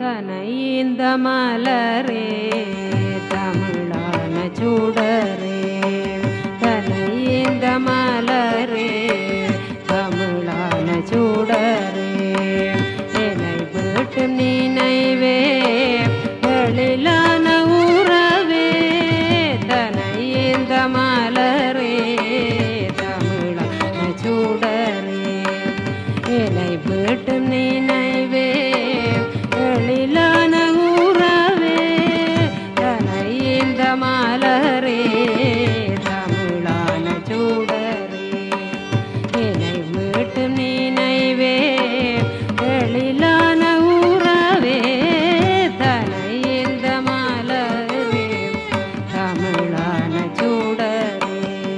தனை இந்த மலரே தமிழான சூடரே தனை இந்த மலரே தமிழான சூடரே என்னை விட்டு நினைவே எழிலான உறவே தனை இந்த மலரே தமிழான சூடரே என்னை விட்டு நினைவே எழிலான உறவே தனை இந்த மலரே தமிழான சூடரே என்னை விட்டு நினைவே எழிலான உறவே தனை இந்த மலரே தமிழான சூடரே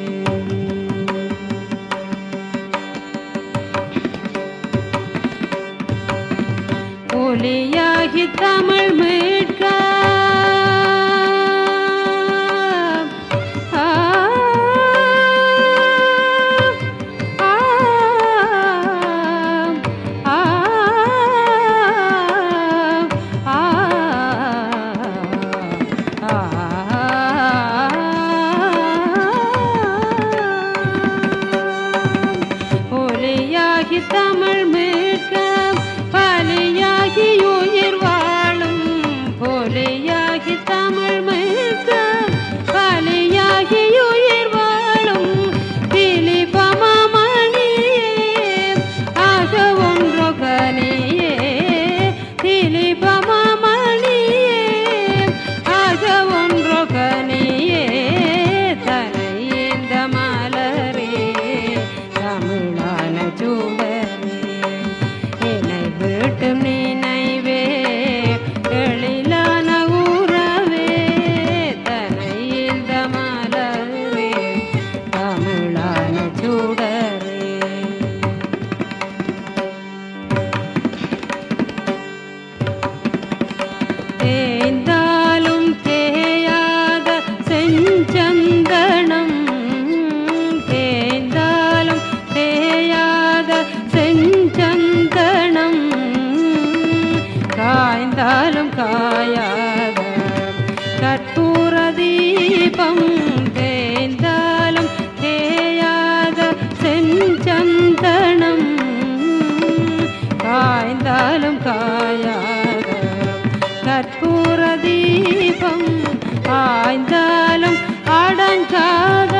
ஒலியாகி தமிழ் மீட்க ஆ, ஆ, ஆ, ஒலியாகி தமிழ் மீட்க பலியாகி உயிர் வாழும் பொலியாகி தமிழ் மீட்க பலியாகி உயிர் வாழும் திலிபமணியே ஆக ஒன்றொகனியே திலிபமணியே ஆக ஒன்றொகனியே தலை இந்த மலரே தமிழான சூடரே என்னை விட்டு நினைவே எழிலான உறவே தனை இந்த மலரே தமிழான சூடரே தேய்ந்தாலும் தேயாத செஞ்சந்தனம் தேய்ந்தாலும் தேயாத செஞ்சந்தனம் காய்ந்தாலும் காயாத கற்பூர தீபம் தேய்ந்தாலும் தேயாத செஞ்சந்தனம் காய்ந்தாலும் காயாத கற்பூர தீபம் ஆய்ந்தாலும் அடங்காத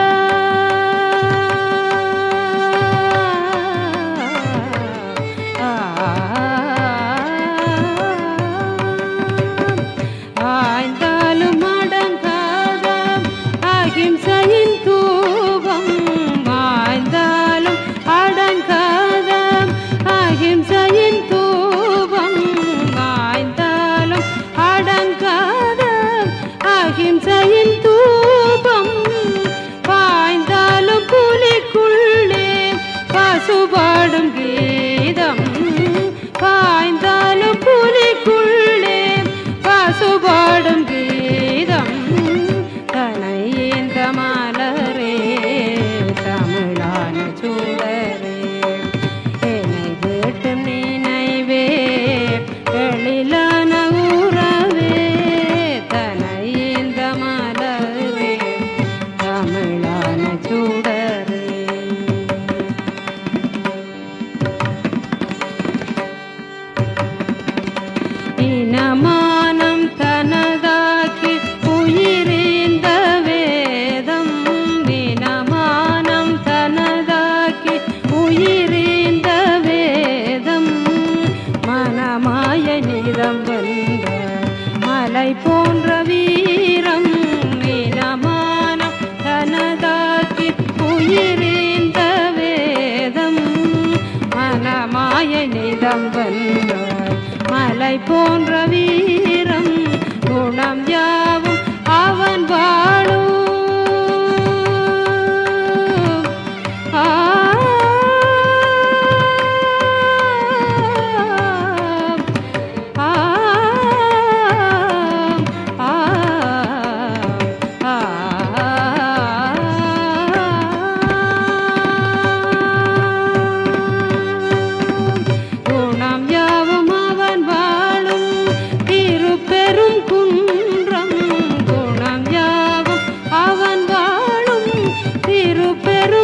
ஆய்ந்தாலும் அடங்காத அகிம்சையின் தூபம் ஆய்ந்தாலும் அடங்காத அகிம்சையின் தூபம் ஆய்ந்தாலும் அடங்காத அகிம்சையின் தூபம் பாய்ந்தாலும் புலிக்குள்ளே பசுபாடும் கீதம் பாய்ந்தாலும் புலிக்குள்ளே பசுபாடும் கீதம் தனை இந்த மலரே தமிழான சூடரே என்னை விட்டு நினைவே எழிலான உறவே தனை இந்த மலரே தமிழான சூடரே இனமானம் தனதாக்கி உயிரிந்த வேதம் இனமானம் தனதாக்கி உயிரிந்த வேதம் மனமாய நிதம் வந்த மலை போன்ற வீரம் இனமானம் தனதாக்கி உயிரிந்த வேதம் மனமாய நிதம் வந்த மலை போன்ற வீரம் குணம் யாவும் அவன் வாழும் ஆ ஆ ஆ குணம் யாவும் அவன் வாழும் பெரு